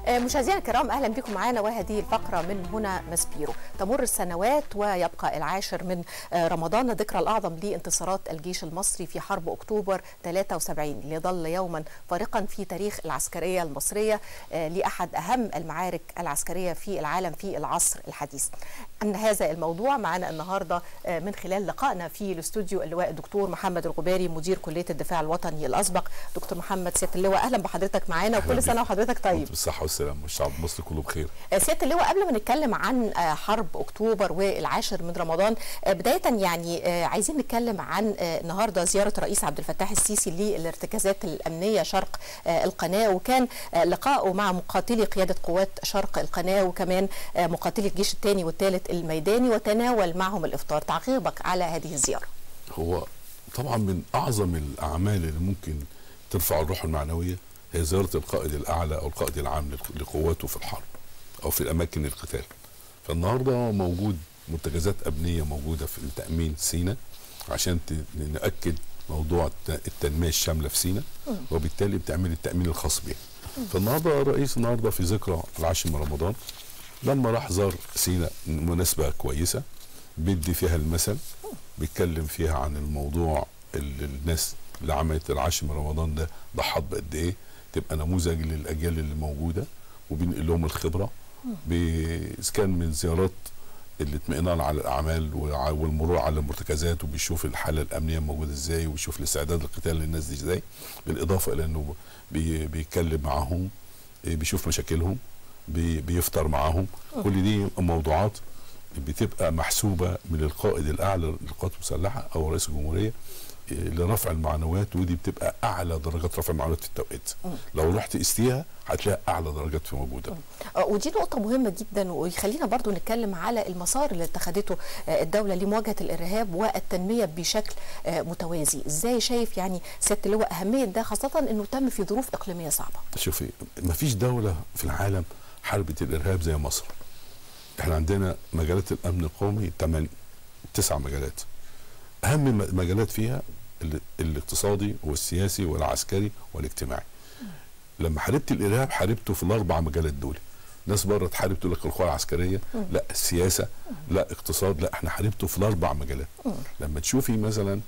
مشاهدينا الكرام اهلا بكم معنا وهذه الفقره من هنا مسبيرو تمر السنوات ويبقى العاشر من رمضان ذكرى الاعظم لانتصارات الجيش المصري في حرب اكتوبر 73 اللي ظل يوما فارقا في تاريخ العسكريه المصريه لاحد اهم المعارك العسكريه في العالم في العصر الحديث. ان هذا الموضوع معنا النهارده من خلال لقائنا في الاستوديو اللواء الدكتور محمد الغباري مدير كليه الدفاع الوطني الاسبق دكتور محمد سياده اللواء اهلا بحضرتك معانا وكل سنه وحضرتك طيب بالصحه والسلام والشعب المصري كله بخير سياده اللواء قبل ما نتكلم عن حرب اكتوبر والعاشر من رمضان بدايه يعني عايزين نتكلم عن النهارده زياره الرئيس عبد الفتاح السيسي للارتكازات الامنيه شرق القناه وكان لقائه مع مقاتلي قياده قوات شرق القناه وكمان مقاتلي الجيش الثاني والثالث الميداني وتناول معهم الافطار تعقيبك على هذه الزياره هو طبعا من اعظم الاعمال اللي ممكن ترفع الروح المعنويه هي زياره القائد الاعلى او القائد العام لقواته في الحرب او في الاماكن القتال فالنهارده موجود منتجزات امنيه موجوده في تامين سينا عشان ناكد موضوع التنميه الشامله في سينا وبالتالي بتعمل التامين الخاص بها فالنهارده الرئيس النهارده في ذكرى العاشر من رمضان لما راح زار سينا مناسبه كويسه بيدي فيها المثل بيتكلم فيها عن الموضوع اللي الناس اللي عملت العاشر من رمضان ده ضحت بقد ايه تبقى نموذج للاجيال اللي موجوده وبينقل لهم الخبره كان من زيارات الاطمئنان على الاعمال والمرور على المرتكزات وبيشوف الحاله الامنيه موجوده ازاي وبيشوف الاستعداد للقتال للناس دي ازاي بالاضافه الى انه بي بيتكلم معاهم بيشوف مشاكلهم بي بيفطر معاهم كل دي موضوعات بتبقى محسوبه من القائد الاعلى للقوات المسلحه او رئيس الجمهوريه لرفع المعنويات ودي بتبقى اعلى درجات رفع المعنويات في التوقيت لو رحت قستيها هتلاقي اعلى درجات في موجوده ودي نقطه مهمه جدا ويخلينا برضو نتكلم على المسار اللي اتخذته الدوله لمواجهه الارهاب والتنميه بشكل متوازي ازاي شايف يعني سياده اللواء اهميه ده خاصه انه تم في ظروف اقليميه صعبه شوفي ما فيش دوله في العالم حاربت الارهاب زي مصر احنا عندنا مجالات الامن القومي 8 تسع مجالات اهم مجالات فيها الاقتصادي والسياسي والعسكري والاجتماعي لما حاربت الارهاب حاربته في الاربع مجالات دول ناس بره تحارب تقول لك القوى العسكريه لا السياسه لا اقتصاد لا احنا حاربته في الاربع مجالات لما تشوفي مثلا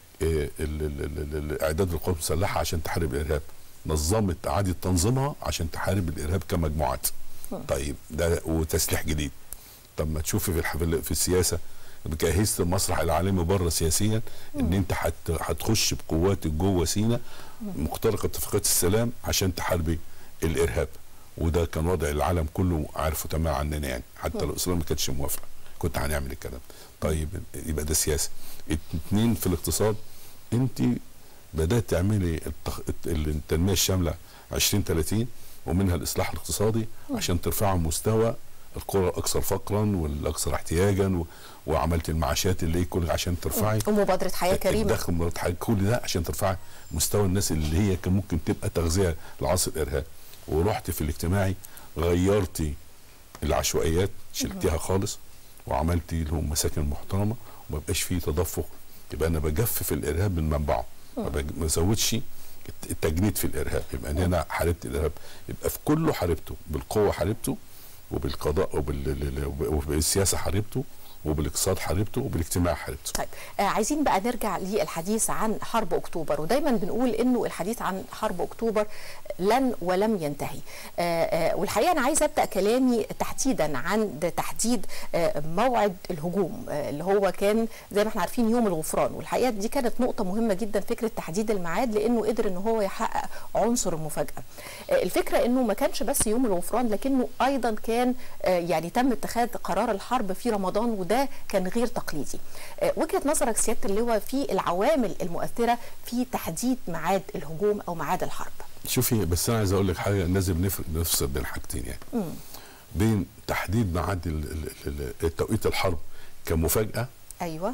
اعداد القوات المسلحه عشان تحارب الارهاب نظمت اعاده تنظيمها عشان تحارب الارهاب كمجموعات طيب ده وتسليح جديد طب ما تشوفي في الحفل في السياسه جهزت المسرح العالمي بره سياسيا ان انت هتخش بقواتك جوه سينا مخترق اتفاقيه السلام عشان تحاربي الارهاب وده كان وضع العالم كله عارفه تماما عننا يعني حتى لو اسرائيل ما كانتش موافقه كنت هنعمل الكلام طيب يبقى ده سياسه اتنين في الاقتصاد انت بدات تعملي التنميه الشامله 2030 ومنها الاصلاح الاقتصادي عشان ترفعوا مستوى القرى الاكثر فقرا والاكثر احتياجا و... وعملت المعاشات اللي كل عشان ترفعي ومبادره حياه كريمه دخل مبادره حياه كل ده عشان ترفعي مستوى الناس اللي هي كان ممكن تبقى تغذيه لعصر الارهاب ورحت في الاجتماعي غيرتي العشوائيات شلتيها خالص وعملتي لهم مساكن محترمه وما بقاش فيه تدفق يبقى انا بجفف الارهاب من منبعه ما بزودش التجنيد في الارهاب يبقى ان انا حاربت الارهاب يبقى في كله حاربته بالقوه حاربته وبالقضاء وبالسياسه حاربته وبالاقتصاد حاربته وبالاجتماع حاربته. طيب آه عايزين بقى نرجع للحديث عن حرب اكتوبر ودايما بنقول انه الحديث عن حرب اكتوبر لن ولم ينتهي. آه آه والحقيقه انا عايزه ابدا كلامي تحديدا عند تحديد آه موعد الهجوم آه اللي هو كان زي ما احنا عارفين يوم الغفران والحقيقه دي كانت نقطه مهمه جدا فكره تحديد الميعاد لانه قدر ان هو يحقق عنصر المفاجاه. آه الفكره انه ما كانش بس يوم الغفران لكنه ايضا كان آه يعني تم اتخاذ قرار الحرب في رمضان وده كان غير تقليدي وجهه نظرك سياده اللواء في العوامل المؤثره في تحديد ميعاد الهجوم او ميعاد الحرب شوفي بس انا عايز اقول لك حاجه لازم نفصل بين حاجتين يعني مم. بين تحديد ميعاد توقيت الحرب كمفاجاه ايوه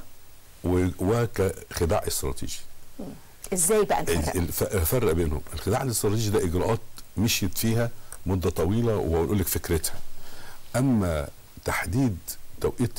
وكخداع استراتيجي مم. ازاي بقى نفرق الفرق بينهم الخداع الاستراتيجي ده اجراءات مشيت فيها مده طويله واقول لك فكرتها اما تحديد توقيت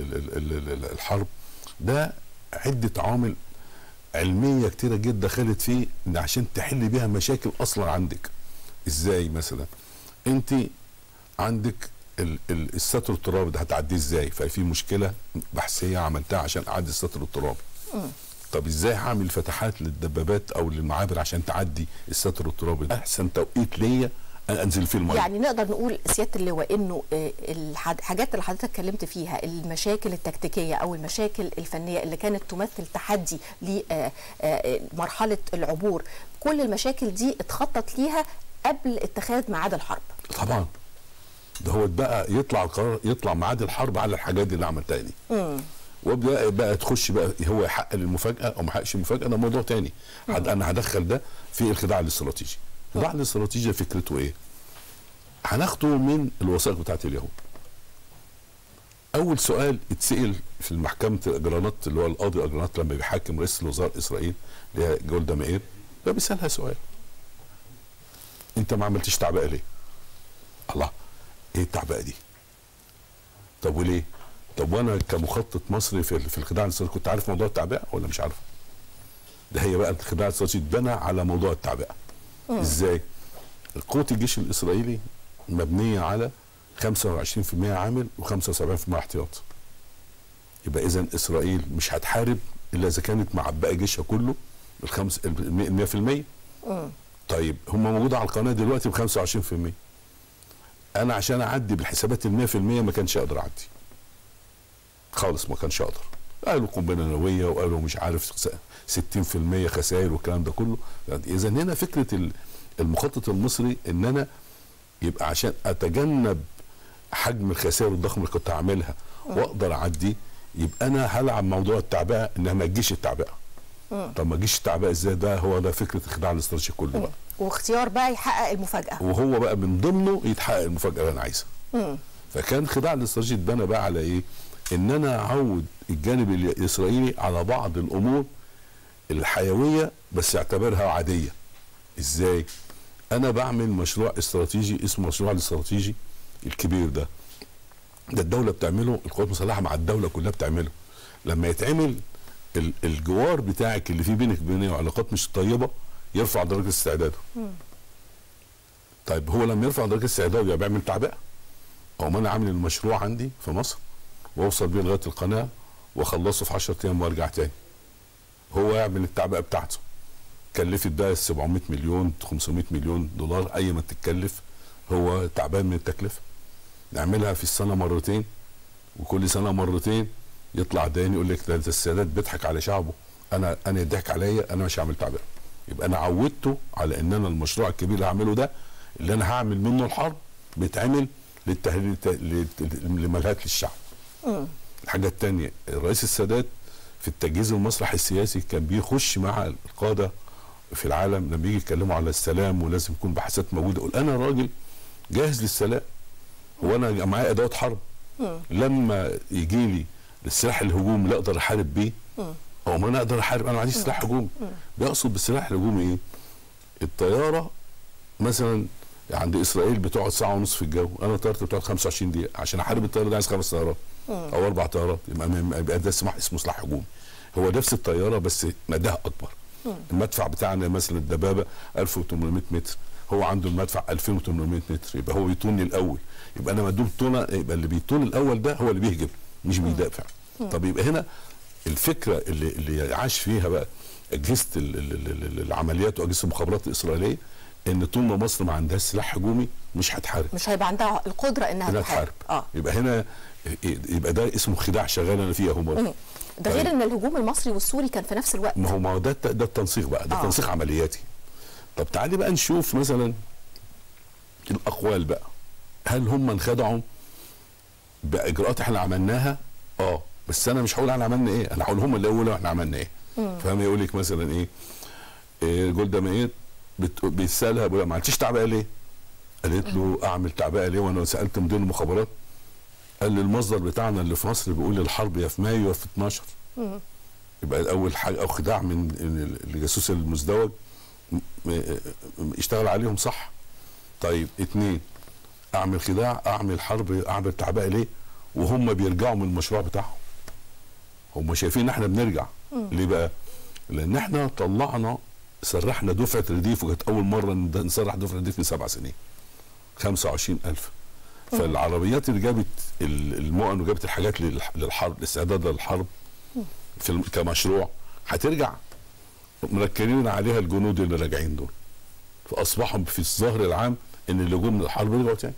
الحرب ده عده عوامل علميه كتيره جدا دخلت فيه ان عشان تحل بيها مشاكل اصلا عندك ازاي مثلا انت عندك ال- ال- الستر الترابي ده هتعديه ازاي ففي مشكله بحثيه عملتها عشان اعدي الستر الترابي طب ازاي هعمل فتحات للدبابات او للمعابر عشان تعدي الستر الترابي ده احسن توقيت ليا انزل فيه الميه يعني نقدر نقول سياده اللواء انه آه، الحاج- الحاجات اللي حضرتك اتكلمت فيها المشاكل التكتيكيه او المشاكل الفنيه اللي كانت تمثل تحدي لمرحله العبور كل المشاكل دي اتخطط ليها قبل اتخاذ ميعاد الحرب طبعا ده هو بقى يطلع القرار يطلع ميعاد الحرب على الحاجات دي اللي عملتها دي وابدا بقى تخش بقى هو يحقق المفاجاه او ما يحققش المفاجاه ده موضوع تاني هد- انا هدخل ده في الخداع الاستراتيجي الخداع الاستراتيجي ده فكرته ايه هناخده من الوثائق بتاعت اليهود اول سؤال اتسال في محكمه الاجرانات اللي هو القاضي اجرانات لما بيحاكم رئيس الوزراء اسرائيل اللي هي جولدا مائير فبيسالها سؤال انت ما عملتش تعبئه ليه؟ الله ايه التعبئه دي؟ طب وليه؟ طب وانا كمخطط مصري في في الخداع الاستراتيجي كنت عارف موضوع التعبئه ولا مش عارفه؟ ده هي بقى الخداع الاستراتيجي اتبنى على موضوع التعبئه. ازاي؟ قوه الجيش الاسرائيلي مبنيه على 25% عامل و75% احتياط. يبقى اذا اسرائيل مش هتحارب الا اذا كانت معبئه جيشها كله الخمس ال 100% طيب هم موجوده على القناه دلوقتي ب 25% انا عشان اعدي بالحسابات ال 100% ما كانش اقدر اعدي خالص ما كانش اقدر قالوا قنبله نوويه وقالوا مش عارف س- 60% خسائر والكلام ده كله اذا هنا فكره ال- المخطط المصري ان انا يبقى عشان اتجنب حجم الخسائر الضخمه اللي كنت هعملها واقدر اعدي يبقى انا هلعب موضوع التعبئه انها ما تجيش التعبئه طب ما تجيش التعبئه ازاي ده هو ده فكره الخداع الاستراتيجي كله بقى واختيار بقى يحقق المفاجاه وهو بقى من ضمنه يتحقق المفاجاه اللي انا عايزها فكان خداع الاستراتيجي اتبنى بقى على ايه ان انا اعود الجانب الاسرائيلي على بعض الامور الحيويه بس اعتبرها عاديه ازاي انا بعمل مشروع استراتيجي اسمه مشروع الاستراتيجي الكبير ده ده الدوله بتعمله القوات المسلحه مع الدوله كلها بتعمله لما يتعمل ال- الجوار بتاعك اللي فيه بينك وبينه علاقات مش طيبه يرفع درجه استعداده طيب هو لما يرفع درجه استعداده يبقى بيعمل تعبئه او ما انا عامل المشروع عندي في مصر واوصل بيه لغايه القناه واخلصه في 10 ايام وارجع تاني هو يعمل التعبئه بتاعته كلفت بقى 700 مليون 500 مليون دولار اي ما تتكلف هو تعبان من التكلفه نعملها في السنه مرتين وكل سنه مرتين يطلع تاني يقول لك ده ده السادات بيضحك على شعبه انا انا يضحك عليا انا مش هعمل تعبئه يبقى انا عودته على ان انا المشروع الكبير اللي هعمله ده اللي انا هعمل منه الحرب بيتعمل للتهديد لملهات للشعب الحاجه الثانيه الرئيس السادات في التجهيز المسرح السياسي كان بيخش مع القاده في العالم لما يجي يتكلموا على السلام ولازم يكون بعثات موجوده يقول انا راجل جاهز للسلام هو انا معايا ادوات حرب لما يجي لي السلاح الهجومي اللي اقدر احارب بيه هو ما انا اقدر احارب انا ما عنديش سلاح هجومي بيقصد بالسلاح الهجومي ايه؟ الطياره مثلا عند اسرائيل بتقعد ساعه ونص في الجو انا طيارتي بتقعد 25 دقيقه عشان احارب الطياره دي عايز خمس طيارات او اربع طيارات يبقى ما- يبقى ده اسمه اسمه سلاح هجومي هو نفس الطياره بس مداها اكبر المدفع بتاعنا مثلا الدبابه 1800 متر هو عنده المدفع 2800 متر يبقى هو يطولني الاول يبقى انا مدوم طولة يبقى اللي بيطول الاول ده هو اللي بيهجم مش بيدافع طب يبقى هنا الفكره اللي اللي عاش فيها بقى اجهزه ال- ال- ال- ال- العمليات واجهزه المخابرات الاسرائيليه ان طول ما مصر ما عندهاش سلاح هجومي مش هتحارب مش هيبقى عندها القدره انها انها تحارب تحارب اه يبقى هنا يبقى ده اسمه خداع شغال انا فيه اهو برضه. ده غير طيب. ان الهجوم المصري والسوري كان في نفس الوقت ما هو ما هو ده الت- ده التنسيق بقى ده آه. تنسيق عملياتي طب تعالي بقى نشوف مثلا الاقوال بقى هل هم انخدعوا باجراءات احنا عملناها اه بس انا مش هقول احنا عملنا ايه انا هقول هم اللي قالوا احنا عملنا ايه فاهم يقول لك مثلا ايه, إيه جولدا مائير بت- بيسالها بيقول لها ما عملتيش تعبئه ليه؟ قالت له اعمل تعبئه ليه وانا سالت مدير المخابرات قال لي المصدر بتاعنا اللي في مصر بيقول الحرب يا في مايو يا في 12 يبقى اول حاجه او خداع من من الجاسوس المزدوج م- م- يشتغل عليهم صح طيب اتنين اعمل خداع اعمل حرب اعمل تعبئه ليه وهم بيرجعوا من المشروع بتاعهم هم شايفين ان احنا بنرجع ليه بقى لان احنا طلعنا سرحنا دفعه رديف وكانت اول مره ند- نسرح دفعه رديف من سبع سنين 25000 فالعربيات اللي جابت ال- المؤن وجابت الحاجات للح- للحرب الاستعداد للحرب في الم- كمشروع هترجع مركنين عليها الجنود اللي راجعين دول فاصبحوا في الظهر العام ان اللي جم من الحرب رجعوا تاني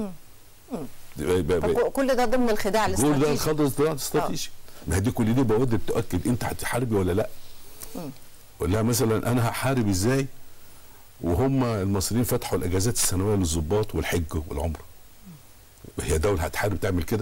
ب- ب- ب- كل ده ضمن الخداع كل ده الاستراتيجي الخطر ده استراتيجي ما هي دي كل دي بوادر بتؤكد انت هتحاربي ولا لا قول لها مثلا انا هحارب ازاي وهم المصريين فتحوا الاجازات السنويه للضباط والحج والعمره هي دوله هتحارب تعمل كده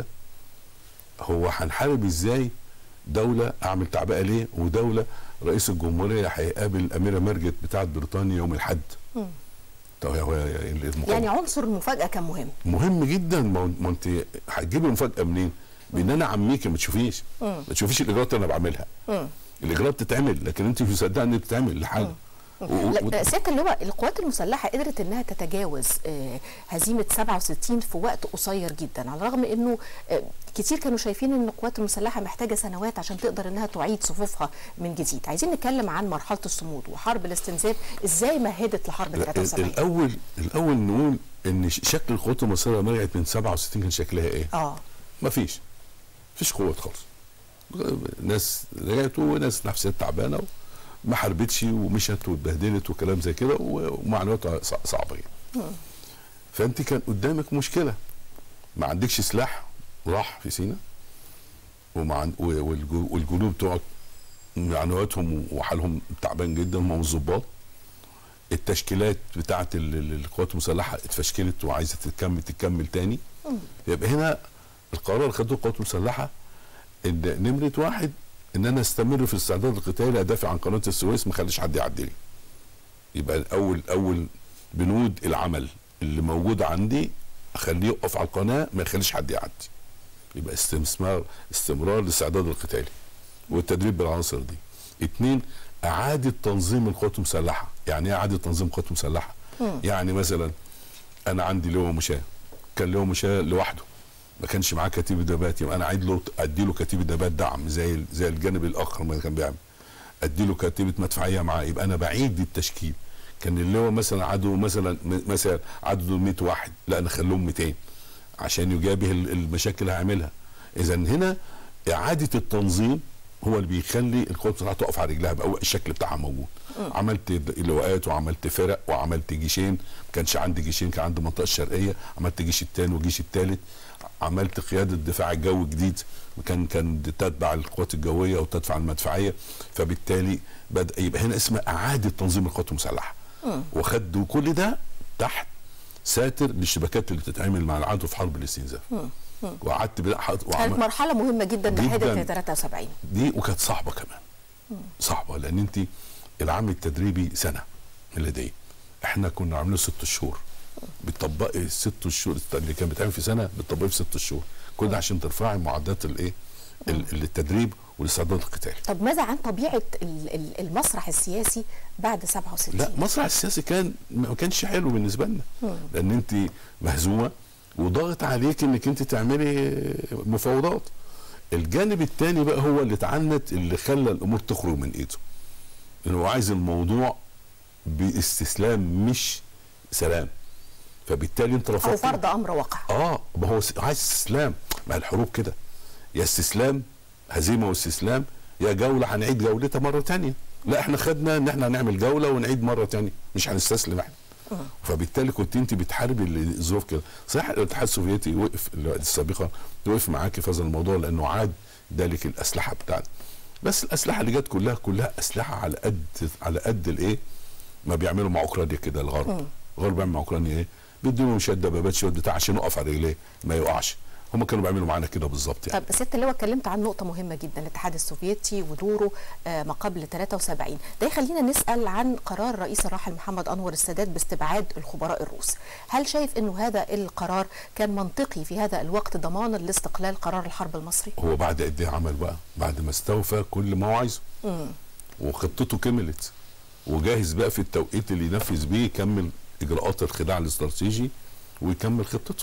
هو هنحارب ازاي دوله اعمل تعبئه ليه ودوله رئيس الجمهوريه هيقابل الاميره مارجت بتاعت بريطانيا يوم الاحد طب هو المقابلة يعني عنصر المفاجاه كان مهم مهم جدا ما هو- ما انت هتجيبي المفاجاه منين؟ بان انا عميكي ما تشوفيش ما تشوفيش الاجراءات اللي انا بعملها الاجراءات بتتعمل لكن انت مش مصدقه ان بتتعمل لحاجه و- و- لا سياده اللواء القوات المسلحه قدرت انها تتجاوز آه، هزيمه 67 في وقت قصير جدا على الرغم انه آه، كتير كانوا شايفين ان القوات المسلحه محتاجه سنوات عشان تقدر انها تعيد صفوفها من جديد عايزين نتكلم عن مرحله الصمود وحرب الاستنزاف ازاي مهدت لحرب ال- 73 الاول الاول نقول ان ش- شكل القوات المصريه لما رجعت من 67 كان شكلها ايه؟ اه ما فيش مفيش قوات خالص ناس رجعت وناس نفسها تعبانه ما حاربتش ومشت واتبهدلت وكلام زي كده و- ومعنوياتها صع- صعبه يعني. فانت كان قدامك مشكله ما عندكش سلاح راح في سينا ومع عن- و- والجو- والجنوب بتوعك معنوياتهم وحالهم تعبان جدا هم الظباط التشكيلات بتاعت ال- ال- القوات المسلحه اتفشكلت وعايزه تكمل تكمل تاني يبقى هنا القرار اللي خدوه القوات المسلحه ان نمره واحد ان انا استمر في الاستعداد القتالي ادافع عن قناه السويس ما اخليش حد يعدي لي يبقى اول اول بنود العمل اللي موجود عندي اخليه يقف على القناه ما يخليش حد يعدي يبقى استثمار استمرار الاستعداد القتالي والتدريب بالعناصر دي اتنين اعاده تنظيم القوات المسلحه يعني ايه اعاده تنظيم القوات المسلحه يعني مثلا انا عندي لواء مشاة كان لواء مشاة لوحده ما كانش معاه كتيب دبات يبقى انا اعيد له ادي له كتيب دبات دعم زي زي الجانب الاخر ما كان بيعمل ادي له كتيبه مدفعيه معاه يبقى انا بعيد التشكيل كان اللواء مثلا عدده مثلا م- مثلا عدده 100 واحد لا انا خلوهم 200 عشان يجابه ال- المشاكل اللي هيعملها اذا هنا اعاده التنظيم هو اللي بيخلي القوات المسلحه تقف على رجلها بقى الشكل بتاعها موجود عملت لواءات وعملت فرق وعملت جيشين ما كانش عندي جيشين كان عندي المنطقه الشرقيه عملت جيش الثاني والجيش الثالث عملت قياده دفاع الجوي جديد وكان كان تتبع القوات الجويه وتدفع المدفعيه فبالتالي بدا يبقى هنا اسمها اعاده تنظيم القوات المسلحه وخدوا كل ده تحت ساتر للشبكات اللي بتتعمل مع العدو في حرب الاستنزاف وقعدت بلا- حط- كانت وعمل- مرحله مهمه جدا جداً. مهدت في 73 دي وكانت صعبه كمان صعبه لان انت العام التدريبي سنه ميلاديه احنا كنا عاملين ست شهور بتطبقي الست شهور اللي كان بيتعمل في سنه بتطبقيه في ست شهور كل ده عشان ترفعي معدات الايه ال- التدريب والاستعداد القتالي طب ماذا عن طبيعه ال- ال- المسرح السياسي بعد 67 لا مسرح السياسي كان ما كانش حلو بالنسبه لنا لان انت مهزومه وضغط عليك انك انت تعملي مفاوضات الجانب الثاني بقى هو اللي اتعنت اللي خلى الامور تخرج من ايده انه هو عايز الموضوع باستسلام مش سلام فبالتالي انت او رفضت فرض امر واقع اه ما هو س- عايز استسلام ما هي الحروب كده يا استسلام هزيمه واستسلام يا جوله هنعيد جولتها مره تانية لا احنا خدنا ان احنا هنعمل جوله ونعيد مره تانية مش هنستسلم احنا فبالتالي كنت انت بتحاربي الظروف كده صحيح الاتحاد السوفيتي وقف الوقت السابقه وقف معاكي في هذا الموضوع لانه عاد ذلك الاسلحه بتاعنا بس الاسلحه اللي جت كلها كلها اسلحه على قد على قد الايه ما بيعملوا مع اوكرانيا كده الغرب الغرب بيعمل مع اوكرانيا ايه بيدوا شويه دبابات شويه بتاع عشان يقف على رجليه ما يقعش هم كانوا بيعملوا معانا كده بالظبط يعني طب ست اللواء اتكلمت عن نقطة مهمة جدا الاتحاد السوفيتي ودوره آه، ما قبل 73 ده يخلينا نسأل عن قرار الرئيس الراحل محمد أنور السادات باستبعاد الخبراء الروس هل شايف أنه هذا القرار كان منطقي في هذا الوقت ضمانا لاستقلال قرار الحرب المصري؟ هو بعد قد ايه عمل بقى بعد ما استوفى كل ما هو عايزه وخطته كملت وجاهز بقى في التوقيت اللي ينفذ بيه يكمل اجراءات الخداع الاستراتيجي ويكمل خطته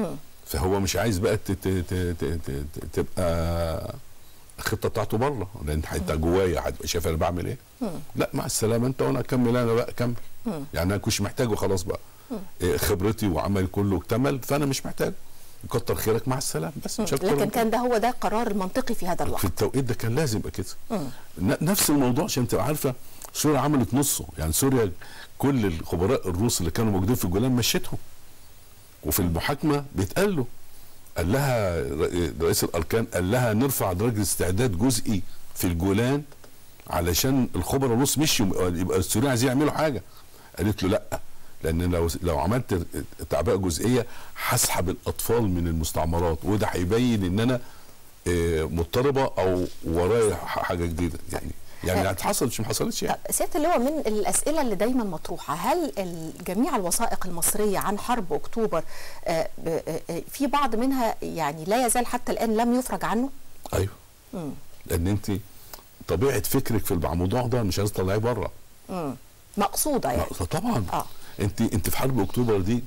فهو مش عايز بقى ت- ت- ت- ت- ت- ت- تبقى الخطه بتاعته بره لان انت جوايا هتبقى شايف انا بعمل ايه لا مع السلامه انت وانا اكمل انا بقى اكمل يعني انا كنتش محتاجه خلاص بقى إيه، خبرتي وعملي كله اكتمل فانا مش محتاج كتر خيرك مع السلامه بس مش أكتر من لكن كده. كان ده هو ده القرار المنطقي في هذا في الوقت التوقيت ده كان لازم يبقى كده ن- نفس الموضوع عشان تبقى عارفه سوريا عملت نصه يعني سوريا كل الخبراء الروس اللي كانوا موجودين في الجولان مشيتهم وفي المحاكمه بيتقال له قال لها ر- رئيس الاركان قال لها نرفع درجه استعداد جزئي في الجولان علشان الخبراء الروس مشيوا يبقى السوريين عايزين يعملوا حاجه قالت له لا لان لو لو عملت تعبئه جزئيه هسحب الاطفال من المستعمرات وده هيبين ان انا آه، مضطربه او ورايا ح- حاجه جديده يعني يعني هتحصل مش ما حصلتش يعني طب سياده اللواء من الاسئله اللي دايما مطروحه هل ال- جميع الوثائق المصريه عن حرب اكتوبر آه، ب- آه، آه، في بعض منها يعني لا يزال حتى الان لم يفرج عنه؟ ايوه لان انت طبيعه فكرك في الموضوع ده مش عايز تطلعيه بره مم. مقصوده يعني طبعا اه انت انت في حرب اكتوبر دي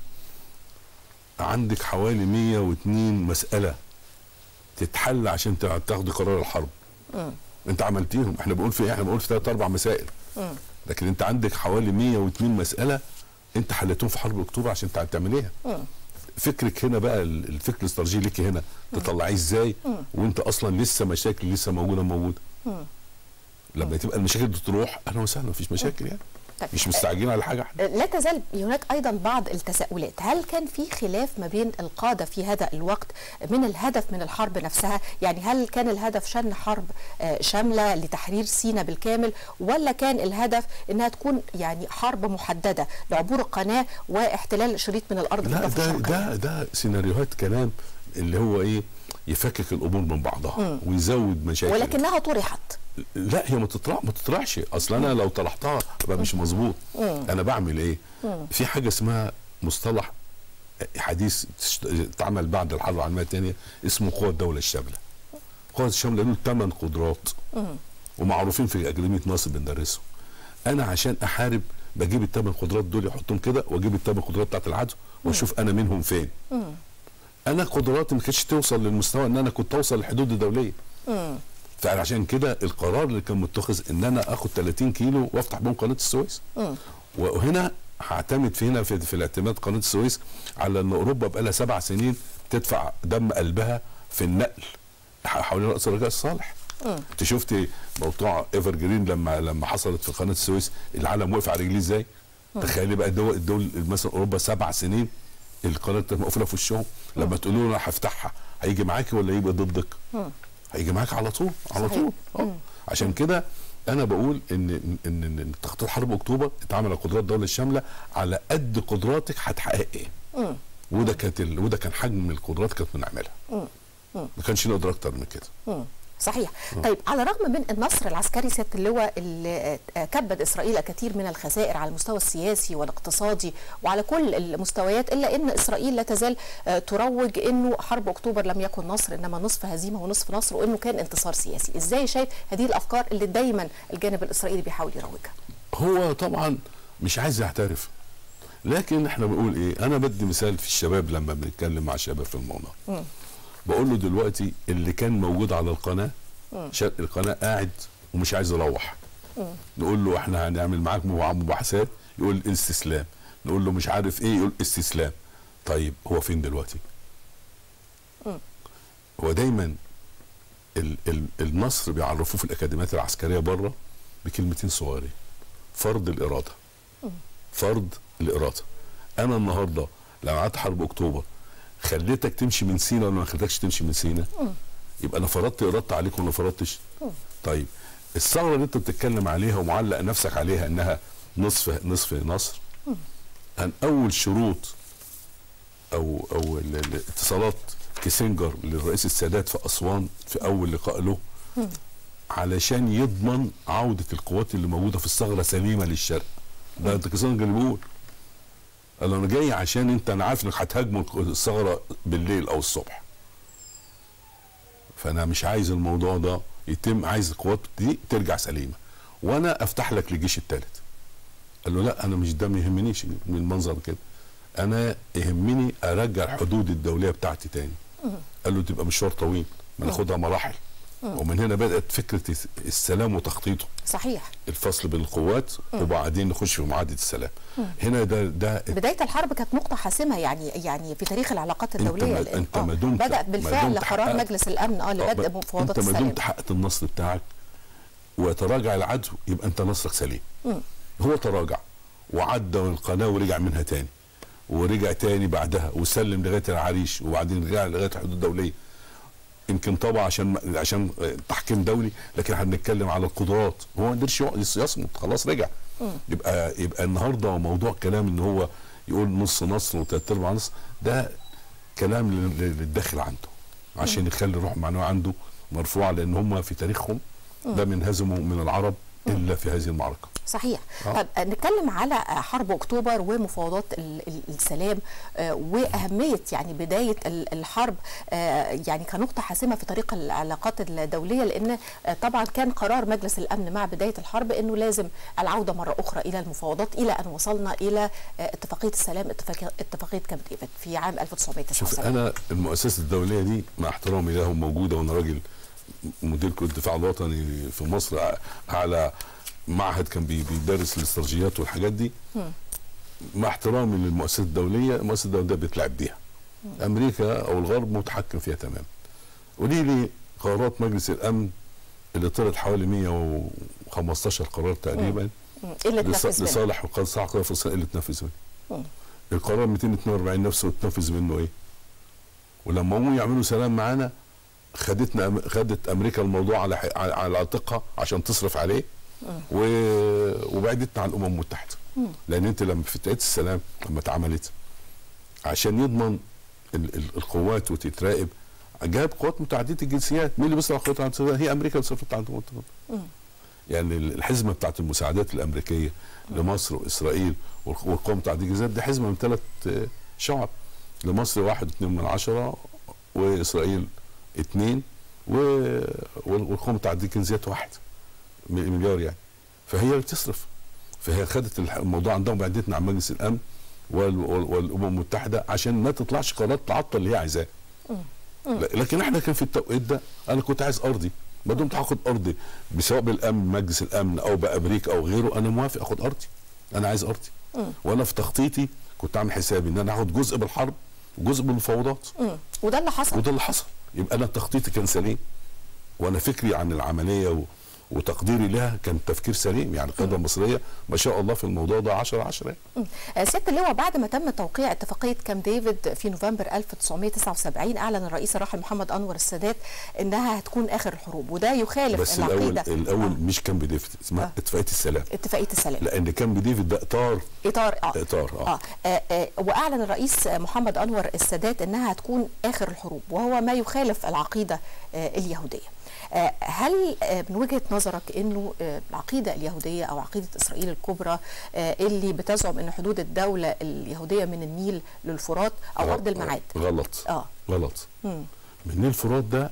عندك حوالي 102 مساله تتحل عشان تع- تاخدي قرار الحرب انت عملتيهم احنا بنقول في ايه احنا بنقول في ثلاث اربع مسائل لكن انت عندك حوالي 102 مساله انت حليتهم في حرب اكتوبر عشان تع- تعمليها فكرك هنا بقى ال- الفكر الاستراتيجي ليكي هنا تطلعيه ازاي وانت اصلا لسه مشاكل لسه موجوده موجوده لما تبقى المشاكل دي تروح اهلا وسهلا مفيش مشاكل يعني طيب. مش مستعجلين على حاجه احنا لا تزال هناك ايضا بعض التساؤلات هل كان في خلاف ما بين القاده في هذا الوقت من الهدف من الحرب نفسها يعني هل كان الهدف شن حرب آه، شامله لتحرير سيناء بالكامل ولا كان الهدف انها تكون يعني حرب محدده لعبور القناه واحتلال شريط من الارض في لا الضفه ده الشرقيه ده ده سيناريوهات كلام اللي هو ايه يفكك الامور من بعضها ويزود مشاكل ولكنها طرحت لا هي ما تطرح ما تطرحش اصل انا لو طرحتها ابقى مش مظبوط انا بعمل ايه في حاجه اسمها مصطلح حديث تشت- اتعمل بعد الحرب العالميه الثانيه اسمه قوى الدوله الشامله قوى الشامله دول ثمان قدرات ومعروفين في اكاديميه ناصر بندرسهم انا عشان احارب بجيب الثمان قدرات دول احطهم كده واجيب الثمان قدرات بتاعت العدو واشوف انا منهم فين انا قدراتي ما كانتش توصل للمستوى ان انا كنت اوصل للحدود الدوليه فعشان كده القرار اللي كان متخذ ان انا اخد 30 كيلو وافتح بهم قناه السويس وهنا هعتمد في هنا في, في الاعتماد قناه السويس على ان اوروبا بقى لها سبع سنين تدفع دم قلبها في النقل ح- حوالين راس الرجاء الصالح انت شفتي موضوع ايفر جرين لما لما حصلت في قناه السويس العالم وقف على رجليه ازاي تخيلي بقى الدول الدول مثلا اوروبا سبع سنين القناه كانت مقفوله في وشهم لما تقولوا له انا هفتحها هيجي معاكي ولا يبقى ضدك؟ هيجي معاك على طول على صحيح. طول اه عشان كده انا بقول ان ان ان إن تخطيط حرب اكتوبر اتعمل على قدرات الدوله الشامله على قد قدراتك هتحقق ايه وده كانت ال... وده كان حجم القدرات كانت بنعملها ما كانش نقدر اكتر من كده مم. صحيح طيب على الرغم من النصر العسكري سياده اللواء اللي آه، كبد اسرائيل كثير من الخسائر على المستوى السياسي والاقتصادي وعلى كل المستويات الا ان اسرائيل لا تزال آه، تروج انه حرب اكتوبر لم يكن نصر انما نصف هزيمه ونصف نصر وانه كان انتصار سياسي ازاي شايف هذه الافكار اللي دايما الجانب الاسرائيلي بيحاول يروجها هو طبعا مش عايز يعترف لكن احنا بنقول ايه انا بدي مثال في الشباب لما بنتكلم مع الشباب في الموضوع بقول له دلوقتي اللي كان موجود على القناه شرق القناه قاعد ومش عايز يروح نقول له احنا هنعمل معاك مبا- مباحثات يقول استسلام نقول له مش عارف ايه يقول استسلام طيب هو فين دلوقتي هو دايما ال ال النصر بيعرفوه في الاكاديميات العسكريه بره بكلمتين صغيرين فرض الاراده فرض الاراده انا النهارده لو قعدت حرب اكتوبر خليتك تمشي من سينا ولا ما خليتكش تمشي من سينا يبقى انا فرضت ارادتي عليك ولا ما فرضتش طيب الثغره اللي انت بتتكلم عليها ومعلق نفسك عليها انها نصف نصف نصر ان اول شروط او او ال- ال- اتصالات كيسنجر للرئيس السادات في اسوان في اول لقاء له علشان يضمن عوده القوات اللي موجوده في الثغره سليمه للشرق ده انت كيسنجر اللي بيقول قال له انا جاي عشان انت انا عارف انك هتهاجموا الثغره بالليل او الصبح فانا مش عايز الموضوع ده يتم عايز القوات دي ترجع سليمه وانا افتح لك للجيش الثالث قال له لا انا مش ده ما يهمنيش من المنظر كده انا يهمني ارجع الحدود الدوليه بتاعتي تاني قال له تبقى مشوار طويل ما ناخدها مراحل ومن هنا بدات فكره السلام وتخطيطه صحيح الفصل بين القوات وبعدين نخش في معاهده السلام هنا ده ده بدايه الحرب كانت نقطه حاسمه يعني يعني في تاريخ العلاقات انت الدوليه ما لأن- انت آه، ما دمت بدات ما بالفعل دمت قرار حققت- مجلس الامن اه لبدء آه، مفاوضات انت ما السلام دمت حققت النصر بتاعك ويتراجع العدو يبقى انت نصرك سليم هو تراجع وعدى القناه ورجع منها تاني ورجع تاني بعدها وسلم لغايه العريش وبعدين رجع لغايه الحدود الدوليه يمكن طبعا عشان عشان تحكيم دولي لكن احنا بنتكلم على القدرات هو ما قدرش يقعد يصمت خلاص رجع يبقى يبقى النهارده موضوع كلام ان هو يقول نص نصر وثلاث ارباع نصر ده كلام لل- للداخل عنده عشان يخلي الروح المعنويه عنده مرفوعه لان هم في تاريخهم لم ينهزموا من العرب الا في هذه المعركه صحيح آه. طب آه، نتكلم على آه، حرب اكتوبر ومفاوضات ال- ال- السلام آه، واهميه يعني بدايه ال- الحرب آه، يعني كنقطه حاسمه في طريق العلاقات الدوليه لان آه، طبعا كان قرار مجلس الامن مع بدايه الحرب انه لازم العوده مره اخرى الى المفاوضات الى ان وصلنا الى آه، اتفاقيه السلام اتفاقيه اتفاقيه كامب ديفيد في عام شوف 1979 انا المؤسسه الدوليه دي مع احترامي لهم موجوده وانا راجل مدير كليه الدفاع الوطني في مصر اعلى معهد كان بي- بيدرس الاستراتيجيات والحاجات دي مع احترامي للمؤسسات الدوليه المؤسسه الدوليه بتلعب بيها امريكا او الغرب متحكم فيها تماما قولي لي قرارات مجلس الامن اللي طلعت حوالي 115 قرار تقريبا مم. ايه اللي لص- اتنفذ منه؟ لصالح وقال صح قرار فلسطين اللي اتنفذ منه القرار 242 نفسه اتنفذ منه ايه ولما هم يعملوا سلام معانا خدتنا أم- خدت امريكا الموضوع على ح- على على عاتقها عشان تصرف عليه و... وبعدتنا عن الامم المتحده لان انت لما في اتفاقيه السلام لما اتعملت عشان يضمن ال... ال... القوات وتتراقب جاب قوات متعدده الجنسيات مين اللي بيصرف قوات متعدده الجنسيات؟ هي امريكا اللي صرفت على القوات المتعددة. يعني ال- الحزمه بتاعت المساعدات الامريكيه لمصر واسرائيل والق- والقوات متعدده الجنسيات دي حزمه من ثلاث آه، شعب لمصر واحد واثنين من عشرة واسرائيل اثنين و... وال- والقوات متعدده الجنسيات واحد م- مليار يعني فهي اللي بتصرف فهي خدت الح- الموضوع عندهم بعدتنا عن مجلس الامن وال... وال... والامم المتحده عشان ما تطلعش قرارات تعطل اللي هي عايزاه ل- لكن احنا كان في التوقيت ده انا كنت عايز ارضي ما دمت هاخد ارضي سواء بالامن مجلس الامن او بامريكا او غيره انا موافق اخد ارضي انا عايز ارضي وانا في تخطيطي كنت عامل حسابي ان انا هاخد جزء بالحرب وجزء بالمفاوضات مم. وده اللي حصل وده اللي حصل يبقى انا تخطيطي كان سليم وانا فكري عن العمليه و... وتقديري لها كان تفكير سليم يعني القياده المصريه ما شاء الله في الموضوع ده 10 10 يعني. مم. آه، سياده اللواء بعد ما تم توقيع اتفاقيه كامب ديفيد في نوفمبر 1979 اعلن الرئيس الراحل محمد انور السادات انها هتكون اخر الحروب وده يخالف بس الاول العقيده الاول آه. مش كامب ديفيد اسمها آه. اتفاقيه السلام اتفاقيه السلام لان كامب ديفيد ده اطار اطار اه اطار اه, آه. آه آه واعلن الرئيس محمد انور السادات انها هتكون اخر الحروب وهو ما يخالف العقيده آه اليهوديه آه هل آه من وجهه نظرك انه آه العقيده اليهوديه او عقيده اسرائيل الكبرى آه اللي بتزعم ان حدود الدوله اليهوديه من النيل للفرات او ارض المعاد غلط اه غلط مم. من نيل الفرات ده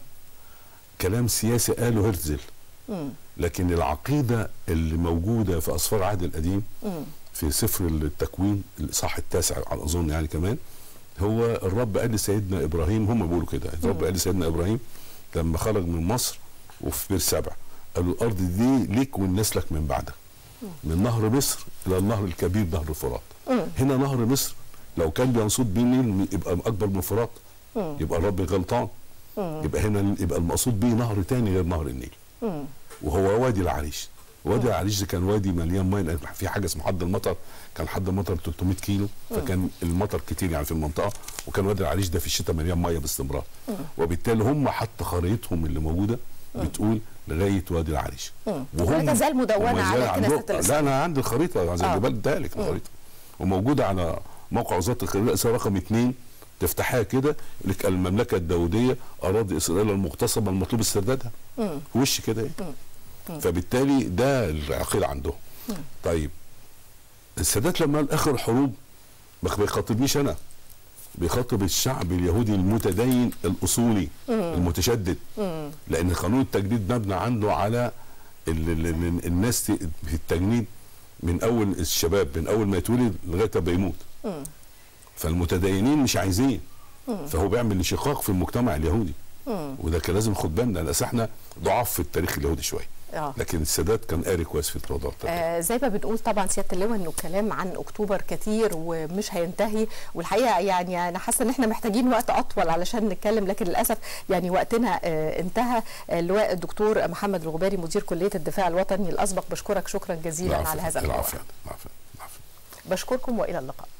كلام سياسي قاله هرتزل مم. لكن العقيده اللي موجوده في اسفار العهد القديم مم. في سفر التكوين الاصحاح التاسع على اظن يعني كمان هو الرب قال لسيدنا ابراهيم هم بيقولوا كده الرب قال لسيدنا ابراهيم لما خرج من مصر وفي بير سبع قال له الارض دي ليك ولنسلك من بعدك من نهر مصر الى النهر الكبير نهر الفرات هنا نهر مصر لو كان بينصب بيه النيل يبقى اكبر من الفرات يبقى الرب غلطان يبقى هنا يبقى المقصود بيه نهر تاني غير نهر النيل مم. وهو وادي العريش وادي العريش ده كان وادي مليان ميه لأن في حاجه اسمها حد المطر كان حد المطر 300 كيلو فكان المطر كتير يعني في المنطقه وكان وادي العريش ده في الشتاء مليان ميه باستمرار وبالتالي هم حتى خريطهم اللي موجوده بتقول لغايه وادي العريش مم. ولا تزال مدونة وما على زال كنيسة عندهم- الإسلام. لا انا عندي الخريطه زي آه. اللي بالي لك الخريطه وموجوده على موقع وزاره الخارجيه الرئيسية رقم اثنين تفتحها كده يقول لك المملكه الداوديه اراضي اسرائيل المغتصبه المطلوب استردادها وش كده ايه فبالتالي ده العقيده عندهم طيب السادات لما قال اخر الحروب ما بيخاطبنيش انا بيخاطب الشعب اليهودي المتدين الاصولي المتشدد لان قانون التجديد مبني عنده على ال ال ال الناس ت- في التجنيد من اول الشباب من اول ما يتولد لغايه ما يموت فالمتدينين مش عايزين فهو بيعمل انشقاق في المجتمع اليهودي وده كان لازم ناخد بالنا لان احنا ضعاف في التاريخ اليهودي شويه آه. لكن السادات كان قاري كويس في الموضوع ده آه زي ما بنقول طبعا سياده اللواء انه الكلام عن اكتوبر كتير ومش هينتهي والحقيقه يعني انا حاسه ان احنا محتاجين وقت اطول علشان نتكلم لكن للاسف يعني وقتنا آه انتهى اللواء الدكتور محمد الغباري مدير كليه الدفاع الوطني الاسبق بشكرك شكرا جزيلا العفو. على هذا اللقاء العفو العفو العفو بشكركم والى اللقاء